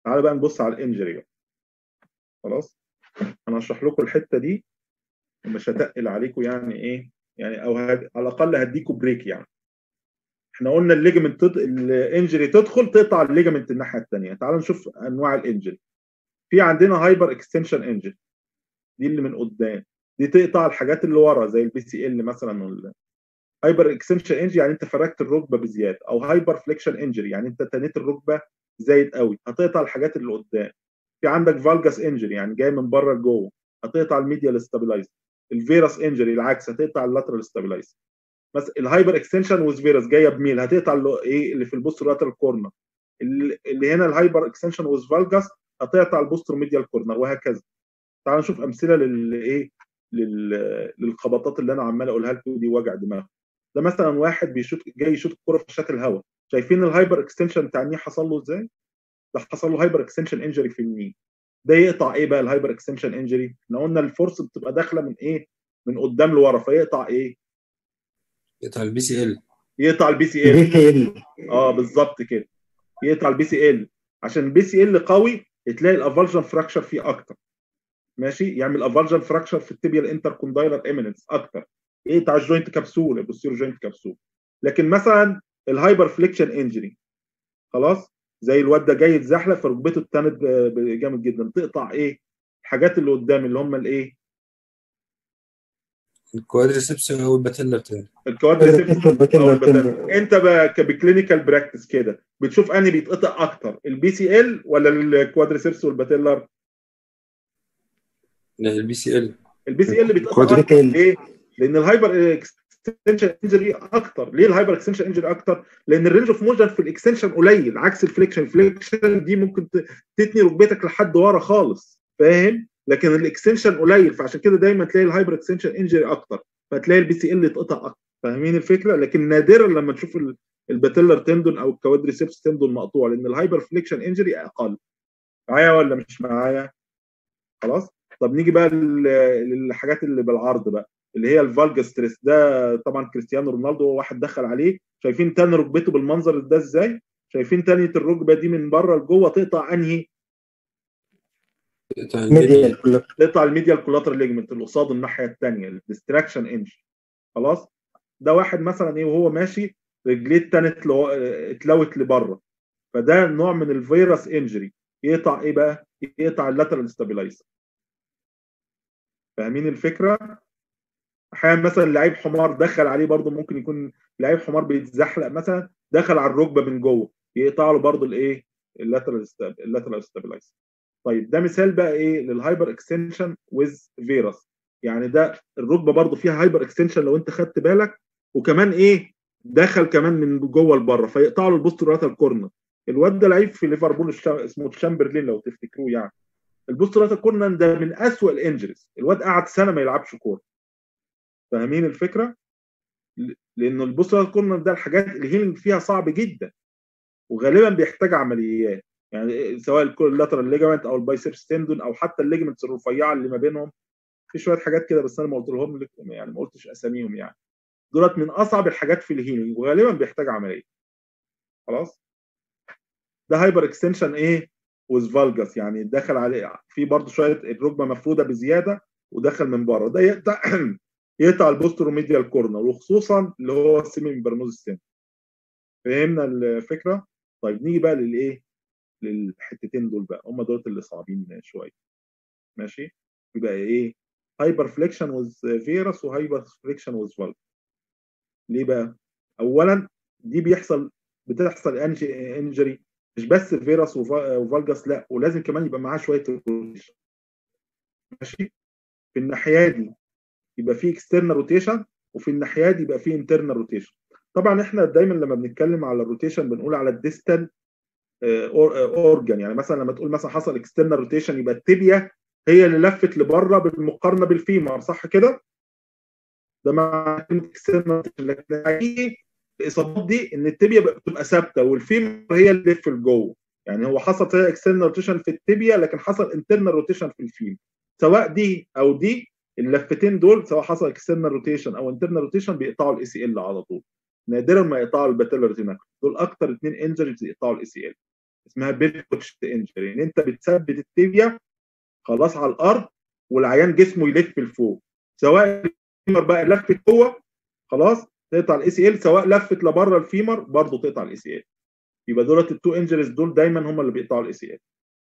تعالى بقى نبص على الانجري بقى خلاص انا هشرح لكم الحته دي ومش هتقل عليكم يعني ايه يعني او هد... على الاقل هديكم بريك يعني احنا قلنا الليجمنت تد... الانجري تدخل تقطع الليجمنت الناحيه الثانيه تعالوا نشوف انواع الانجري في عندنا هايبر اكستنشن انجري دي اللي من قدام دي تقطع الحاجات اللي ورا زي البي سي ال مثلا ولا هايبر اكستنشن انجري يعني انت فركت الركبه بزياده او هايبر فليكشن انجري يعني انت تنيت الركبه زايد قوي هتقطع الحاجات اللي قدام في عندك فالجاس انجري يعني جاي من بره لجوه هتقطع الميديال ستابلايزر الفيروس انجري العكس هتقطع اللاترال ستابلايزر مثلا الهايبر اكستنشن ويز فيروس جايه بميل هتقطع اللي ايه اللي في البوستر لاترال كورنر اللي هنا الهايبر اكستنشن ويز فالجاس هتقطع البوستر ميديال كورنر وهكذا تعال نشوف امثله للايه للخبطات اللي انا عمال اقولها لكم دي وجع دماغ ده مثلا واحد بيشوط جاي يشوط الكوره في شات الهواء شايفين الهايبر اكستنشن بتاع النيه حصل له ازاي؟ ده حصل له هايبر اكستنشن انجري في النيه ده يقطع ايه بقى الهايبر اكستنشن انجري؟ احنا قلنا الفورس بتبقى داخله من ايه؟ من قدام لورا فيقطع ايه؟ يقطع البي سي ال يقطع البي سي بي ال سي ال اه بالظبط كده يقطع البي سي ال عشان البي سي ال قوي تلاقي الافالجن فراكشر فيه اكتر ماشي يعمل افالجن فراكشر في التبيال انتر كوندايلر ايميننس اكتر يقطع الجوينت كبسول البوستيرو جوينت كبسول لكن مثلا الهايبر فليكشن انجري خلاص زي الواد ده جاي يتزحلق فركبته اتنت ب- جامد جدا تقطع ايه الحاجات اللي قدام اللي هم الايه الكوادريسبس او الباتيلا بتاعي الكوادريسبس أو الباتيلا البتن. انت بقى كبكلينيكال براكتس كده بتشوف انهي بيتقطع اكتر البي سي ال ولا الكوادريسبس والباتيلر لا البي سي ال البي سي ال بيتقطع كوادريك اكتر ال. ليه؟ لان الهايبر اكستنشن انجري اكتر ليه الهايبر اكستنشن انجري اكتر؟ لان الرينج اوف موشن في الاكستنشن قليل عكس الفليكشن الفليكشن دي ممكن ت- تتني ركبتك لحد ورا خالص فاهم؟ لكن الاكستنشن قليل فعشان كده دايما تلاقي الهايبر اكستنشن انجري اكتر فتلاقي البي سي ال يتقطع اكتر فاهمين الفكره؟ لكن نادرا لما تشوف ال- الباتيلر تندون او الكوادريسبس تندون مقطوع لان الهايبر فليكشن انجري اقل معايا ولا مش معايا؟ خلاص؟ طب نيجي بقى لل- للحاجات اللي بالعرض بقى اللي هي الفالجا ستريس ده طبعا كريستيانو رونالدو هو واحد دخل عليه شايفين تاني ركبته بالمنظر ده ازاي شايفين تانية الركبه دي من بره لجوه تقطع انهي يقطع الميديا ميديال كلها تقطع الميديال كولاترال ليجمنت اللي قصاد الناحيه الثانيه الديستراكشن انج خلاص ده واحد مثلا ايه وهو ماشي رجليه اتنت لو... اتلوت لبره فده نوع من الفيروس انجري يقطع ايه بقى يقطع اللاترال ستابلايزر فاهمين الفكره احيانا مثلا لعيب حمار دخل عليه برضه ممكن يكون لعيب حمار بيتزحلق مثلا دخل على الركبه من جوه يقطع له برضه الايه اللاترال اللاترال ستابلايزر طيب ده مثال بقى ايه للهايبر اكستنشن ويز فيروس يعني ده الركبه برضه فيها هايبر اكستنشن لو انت خدت بالك وكمان ايه دخل كمان من جوه لبره فيقطع له البوستراتال كورنر الواد ده لعيب في ليفربول الشا- اسمه تشامبرلين لو تفتكروه يعني البوستراتال كورنر ده من اسوأ الانجريز الواد قعد سنه ما يلعبش كوره فاهمين الفكره؟ ل- لان البوستراتال كورنر ده الحاجات الهيلينج فيها صعب جدا وغالبا بيحتاج عمليات يعني سواء اللاترال ليجامنت او البايسبس تندون او حتى الليجمنتس الرفيعه اللي ما بينهم في شويه حاجات كده بس انا ما قلت لهم لك يعني ما قلتش اساميهم يعني دولت من اصعب الحاجات في الهيلينج وغالبا بيحتاج عمليه خلاص ده هايبر اكستنشن ايه وز فالجاس يعني دخل عليه في برضه شويه الركبه مفروده بزياده ودخل من بره ده يقطع يقطع البوستروميديال كورنر وخصوصا اللي هو السيمي مبرنوز السن فهمنا الفكره طيب نيجي بقى للايه للحتتين دول بقى هم دول اللي صعبين شويه ماشي يبقى ايه هايبر فليكشن وز فيروس وهايبر فليكشن وز فالج ليه بقى اولا دي بيحصل بتحصل انجري مش بس فيروس وفا- وفالجاس لا ولازم كمان يبقى معاه شويه روتيشن ماشي في الناحيه دي يبقى في اكسترنال روتيشن وفي الناحيه دي يبقى في انترنال روتيشن طبعا احنا دايما لما بنتكلم على الروتيشن بنقول على الديستال اورجان يعني مثلا لما تقول مثلا حصل اكسترنال روتيشن يبقى التibia هي اللي لفت لبره بالمقارنه بالفيمر صح كده؟ ده مع كلمه external rotation. لكن حقيقي الاصابات دي ان التibia بقى بتبقى ثابته والفيمر هي اللي تلف لجوه يعني هو حصل زي اكسترنال روتيشن في التibia لكن حصل انترنال روتيشن في الفيمر سواء دي او دي اللفتين دول سواء حصل اكسترنال روتيشن او انترنال روتيشن بيقطعوا الاي سي ال على طول نادرا ما يقطعوا الباتيلر تيناكل دول اكتر اثنين انجريز يقطعوا الاي سي ال اسمها بيركوتش انجري ان انت بتثبت التibia خلاص على الارض والعيان جسمه يلف لفوق سواء الفيمر بقى لفت جوه خلاص تقطع الاي سي ال سواء لفت لبره الفيمر برضه تقطع الاي سي ال يبقى دولت التو انجريز دول دايما هم اللي بيقطعوا الاي سي ال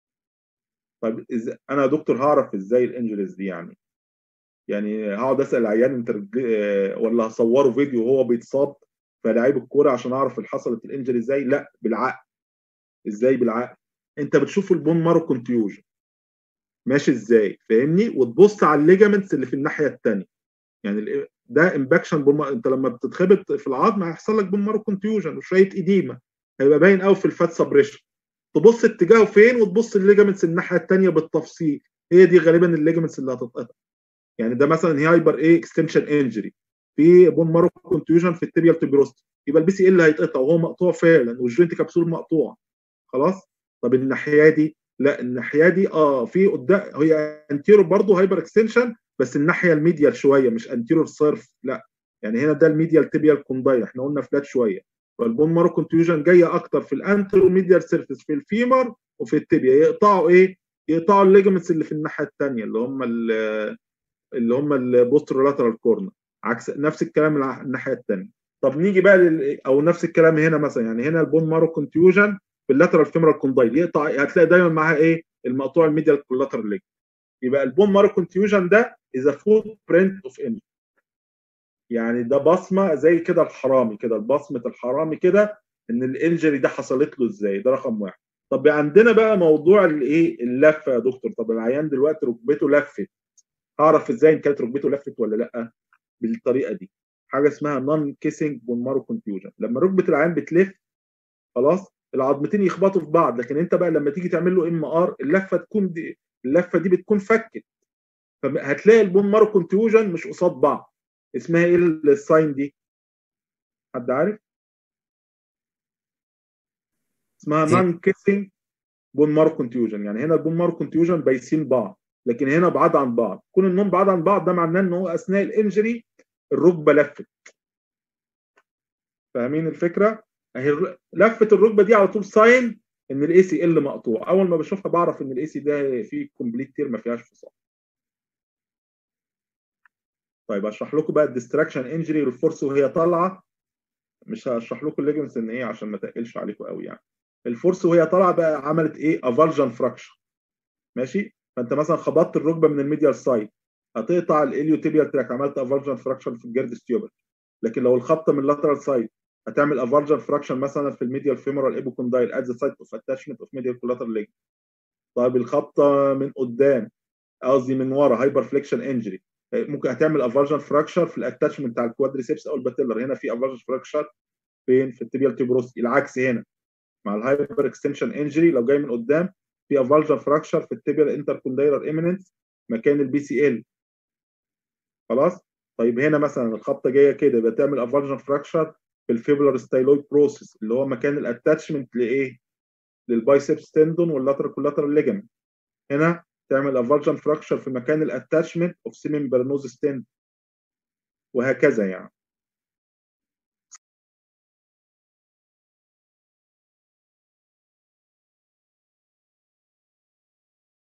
طيب إز... انا يا دكتور هعرف ازاي الانجريز دي يعني يعني هقعد اسال العيان انت ولا هصوره فيديو وهو بيتصاب فلاعيب الكوره عشان اعرف اللي حصلت الانجري ازاي لا بالعقل ازاي بالعقل انت بتشوف البون مارو كونتيوجن ماشي ازاي فاهمني وتبص على الليجامنتس اللي في الناحيه الثانيه يعني ده امباكشن بون مارو. انت لما بتتخبط في العظم هيحصل لك بون مارو كونتيوجن وشويه اديمه هيبقى باين قوي في الفات سبريشن تبص اتجاهه فين وتبص الليجامنتس الناحيه الثانيه بالتفصيل هي دي غالبا الليجامنتس اللي هتتقطع يعني ده مثلا هايبر ايه اكستنشن انجري في بون مارو كونتيوجن في التبيال تبروست يبقى البي سي ال هيتقطع وهو مقطوع فعلا والجوينت كبسول مقطوع خلاص طب الناحيه دي لا الناحيه دي اه في قدام هي انتيرو برضه هايبر اكستنشن بس الناحيه الميديال شويه مش انتيرو صرف لا يعني هنا ده الميديال تبيال كوندايل احنا قلنا فلات شويه فالبون مارو كونتيوجن جايه اكتر في الانترو ميديال سيرفيس في الفيمر وفي التبيا يقطعوا ايه؟ يقطعوا الليجمنتس اللي في الناحيه الثانيه اللي هم اللي هم البوسترولاترال كورنر عكس نفس الكلام الناحيه الثانيه طب نيجي بقى لل... او نفس الكلام هنا مثلا يعني هنا البون مارو كونتيوجن في اللاترال فيمرال كوندايل يقطع هتلاقي دايما معاها ايه المقطوع الميديال كولاترال ليج يبقى البون مارو كونتيوجن ده از فوت برنت اوف انجري يعني ده بصمه زي كده الحرامي كده بصمه الحرامي كده ان الانجري ده حصلت له ازاي ده رقم واحد طب عندنا بقى موضوع الايه اللفه يا دكتور طب العيان دلوقتي ركبته لفت هعرف ازاي ان كانت ركبته لفت ولا لا بالطريقه دي حاجه اسمها نون كيسنج بون مارو كونتيوجن لما ركبه العيان بتلف خلاص العظمتين يخبطوا في بعض لكن انت بقى لما تيجي تعمل له ام ار اللفه تكون دي اللفه دي بتكون فكت فهتلاقي البون مارو كونتيوجن مش قصاد بعض اسمها ايه الساين دي حد عارف اسمها نون كيسنج بون مارو كونتيوجن يعني هنا البون مارو كونتيوجن بايسين بعض لكن هنا بعاد عن بعض كون انهم بعاد عن بعض ده معناه ان هو اثناء الانجري الركبه لفت فاهمين الفكره اهي لفه الركبه دي على طول ساين ان الاي سي ال مقطوع اول ما بشوفها بعرف ان الاي سي ده فيه كومبليت تير ما فيهاش فصال طيب اشرح لكم بقى الديستراكشن انجري والفورس وهي طالعه مش هشرح لكم الليجمنتس ان ايه عشان ما تقلش عليكم قوي يعني الفورس وهي طالعه بقى عملت ايه افالجن فراكشر ماشي فانت مثلا خبطت الركبه من الميديال سايد هتقطع الاليوتيبيال تراك عملت افالجن فراكشر في الجرد ستيوبل لكن لو الخبطه من اللاترال سايد هتعمل افالجن فراكشن مثلا في الميديال فيمورال ايبوكوندايل ات ذا سايت اوف اتاشمنت اوف ميديال كولاترال ليج طيب الخبطه من قدام قصدي من ورا هايبر فليكشن انجري ممكن هتعمل افالجن فراكشر في الاتاشمنت بتاع الكوادريسبس او الباتيلر هنا في افالجن فراكشر فين في التيبيال تيبروس العكس هنا مع الهايبر اكستنشن انجري لو جاي من قدام في افالجن فراكشر في التيبيال انتركوندايلر ايميننس مكان البي سي ال خلاص طيب هنا مثلا الخبطه جايه كده يبقى تعمل افالجن فراكشر في الفيبولار ستايلويد بروسيس اللي هو مكان الاتاتشمنت لايه للبايسبس تندون واللاترال كولاترال ليجمنت هنا تعمل افالجن فراكشر في مكان الاتاتشمنت اوف سيمين برنوز ستند وهكذا يعني